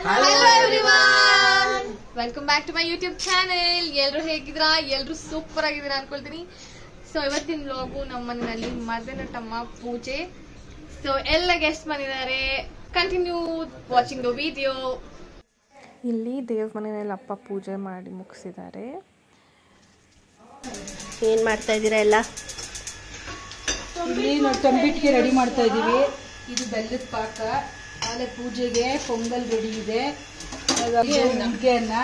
hello everyone welcome back to my YouTube channel ಎಲ್ರು ಹೇಗಿದ್ರಾ ಎಲ್ರು ಸೂಪರ್ ಆಗಿದ್ದೀರಾ ಅನ್ಕೊಳ್ತೀನಿ ಸೊ ಇವತ್ತಿನ ವ್ಲಾಗು ನಮ್ಮ ಮನೆಯಲ್ಲಿ ಮದನಟಮ್ಮ ಪೂಜೆ ಸೊ ಎಲ್ಲ ಗೆಸ್ಟ್ ಬಂದಿದ್ದಾರೆ ಕಂಟಿನ್ಯೂ ವಾಚಿಂಗ್ ದ ವಿಡಿಯೋ ಇಲ್ಲಿ ದೇವ್ರ ಮನೆಯಲ್ಲಿ ಅಪ್ಪ ಪೂಜೆ ಮಾಡಿ ಮುಗಿಸಿದ್ದಾರೆ ಏನ್ ಮಾಡ್ತಾ ಇದ್ದೀರಾ ಎಲ್ಲ ಇಲ್ಲಿ ನಾವು ತಂಬಿಟ್ಟಿಗೆ ರೆಡಿ ಮಾಡ್ತಾ ಇದ್ದೀವಿ ಇದು ಬೆಲ್ಲದ ಪಾಕ ಆಮೇಲೆ ಪೂಜೆಗೆ ಪೊಂಗಲ್ ರೆಡಿ ಇದೆ ನುಗ್ಗೆಯನ್ನ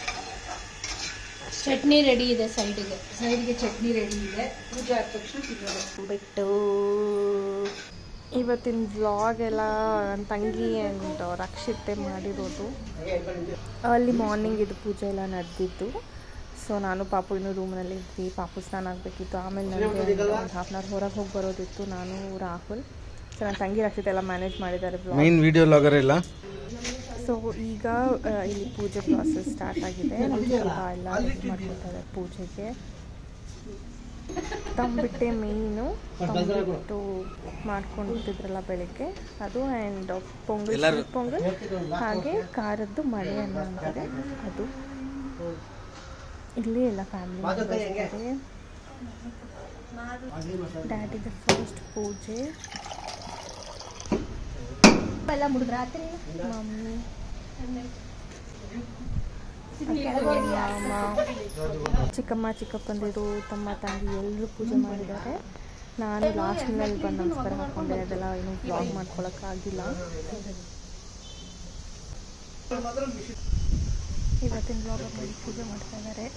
ಚಟ್ನಿ ರೆಡಿ ಇದೆ ಸೈಡ್ಗೆ ಸೈಡ್ಗೆ ಚಟ್ನಿ ರೆಡಿ ಇದೆ ಪೂಜೆ ಆದ ತಕ್ಷಣ ತಿನ್ನೋದು ಬಿಟ್ಟು ಇವತ್ತಿನ ವ್ಲಾಗ್ ಎಲ್ಲ ನನ್ನ ತಂಗಿ ಆ್ಯಂಡ್ ರಕ್ಷಿತೆ ಮಾಡಿರೋದು ಅರ್ಲಿ ಮಾರ್ನಿಂಗ್ ಇದು ಪೂಜೆ ಎಲ್ಲ ನಡೆದಿತ್ತು ಸೊ ನಾನು ಪಾಪು ಇನ್ನೂ ರೂಮ್ನಲ್ಲಿ ಇದ್ವಿ ಪಾಪು ಸ್ನಾನ ಆಗಬೇಕಿತ್ತು ಆಮೇಲೆ ನನಗೆ ಒಂದು ಹಾಫ್ ಆನ್ ಅವರ್ ಹೊರಗೆ ಹೋಗಿ ಬರೋದಿತ್ತು ನಾನು ರಾಹುಲ್ ಸೊ ನನ್ನ ತಂಗಿ ರಕ್ಷಿತೆ ಎಲ್ಲ ಮ್ಯಾನೇಜ್ ಮಾಡಿದ್ದಾರೆ ವ್ಲಾಗ್ ಮೈನ್ ವಿಡಿಯೋ ಲಾಗರ್ ಇಲ್ಲ ಸೊ ಈಗ ಆ, ಇಲ್ಲಿ ಪೂಜೆ ಪ್ರಾಸೆಸ್ ಸ್ಟಾರ್ಟ್ ಆಗಿದೆ ನಮ್ಮ ಚಿಕ್ಕಪ್ಪ ಎಲ್ಲ ರೆಡಿ ಮಾಡ್ಕೊತಾರೆ ಪೂಜೆಗೆ ತಂಬಿಟ್ಟೆ ಮೇಯ್ನು ತಂಬಿಟ್ಟು ಮಾಡ್ಕೊಂಡಿದ್ರಲ್ಲ ಬೆಳಿಗ್ಗೆ ಅದು ಆ್ಯಂಡ್ ಪೊಂಗಲ್ ಸ್ವೀಟ್ ಪೊಂಗಲ್ ಹಾಗೆ ಖಾರದ್ದು ಮಳೆ ಅನ್ನ ಅಂತಾರೆ ಅದು ಇಲ್ಲಿ ಎಲ್ಲ ಫ್ಯಾಮಿಲಿ ಇದ್ದಾರೆ ಡ್ಯಾಡಿದ ಫಸ್ಟ್ ಪೂಜೆ ಎಲ್ಲ ಮುಡಿದ್ರ ರಾತ್ರಿ ಮಮ್ಮಿ ಚಿಕ್ಕಮ್ಮ ಚಿಕ್ಕಪ್ಪಂದಿರು ತಮ್ಮ ತಂಗಿ ಎಲ್ಲರೂ ಪೂಜೆ ಮಾಡಿದ್ದಾರೆ ನಾನು ಲಾಸ್ಟ್ನಲ್ಲಿ ಬಂದು ನಮಸ್ಕಾರ ಹಾಕ್ಕೊಂಡೆ ಅದೆಲ್ಲ ಏನು ಬ್ಲಾಗ್ ಮಾಡ್ಕೊಳಕ್ಕಾಗಿಲ್ಲ ಇವತ್ತಿನ ಬ್ಲಾಗಲ್ಲಿ ಪೂಜೆ ಮಾಡ್ತಾ ಇದ್ದಾರೆ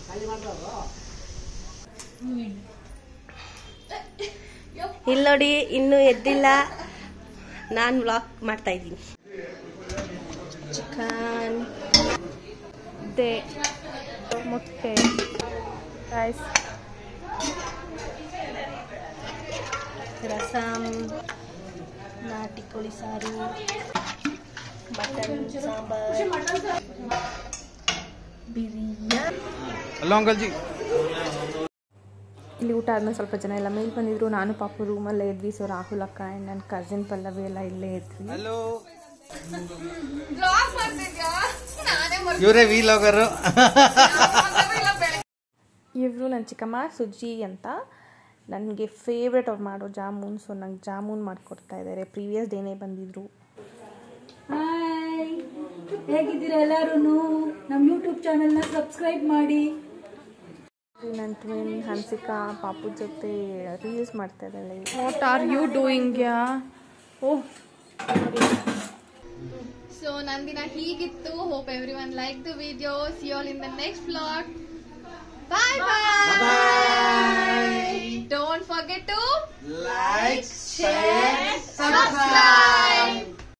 ಇಲ್ಲಿ ನೋಡಿ ಇನ್ನೂ ಎದ್ದಿಲ್ಲ ನಾನು ವ್ಲಾಗ್ ಮಾಡ್ತಾ ಇದ್ದೀನಿ ಚಿಕನ್ ಮುದ್ದೆ ಮೊಟ್ಟೆ ರೈಸ್ ರಸಮ್ ನಾಟಿ ಕೋಳಿ ಸಾರು ಮಟನ್ ಸಾಂಬಾರ್ ಬಿರಿಯಾನಿ ಅಲ್ಲ ಅಂಕಲ್ ಜಿ ಇಲ್ಲಿ ಊಟ ಆದ್ಮೇಲೆ ಸ್ವಲ್ಪ ಜನ ಎಲ್ಲ ಮೇಲೆ ಬಂದಿದ್ರು ನಾನು ಪಾಪು ರೂಮಲ್ಲೇ ಇದ್ವಿ ಸೊ ರಾಹುಲ್ ಅಕ್ಕ ಆ್ಯಂಡ್ ನನ್ನ ಕಸಿನ್ ಪಲ್ಲವಿ ಎಲ್ಲ ಇಲ್ಲೇ ಇದ್ವಿ ಹಲೋ ಬ್ಲಾಗ್ ಮಾಡ್ತಿದ್ಯಾ ನಾನೇ ಇವರೇ ವಿ ಲಾಗರು ಇವರು ನನ್ನ ಚಿಕ್ಕಮ್ಮ ಸುಜ್ಜಿ ಅಂತ ನನಗೆ ಫೇವ್ರೆಟ್ ಅವ್ರು ಮಾಡೋ ಜಾಮೂನ್ ಸೊ ನಂಗೆ ಜಾಮೂನ್ ಮಾಡಿಕೊಡ್ತಾ ಇದ್ದಾರೆ ಪ್ರೀವಿಯಸ್ ಡೇನೇ ಬಂದಿದ್ರು ಹಾಯ್ ಹೇಗಿದ್ದೀರಾ ಎಲ್ಲರೂ ನಮ್ಮ ಯೂಟ್ಯೂಬ್ ಚಾನೆಲ್ನ ಸಬ್ಸ್ಕ್ರೈಬ್ ಮಾಡಿ ನನ್ನ ಟ್ವಿನ್ ಹನ್ಸಿಕಾ ಪಾಪು ಜೊತೆ ರೀಲ್ಸ್ ಮಾಡ್ತಾ ಇದ್ದಾಳೆ what are you doing yeah oh so ನಂದಿನ ಹೀಗಿತ್ತು hope everyone like the video see all in the next vlog bye bye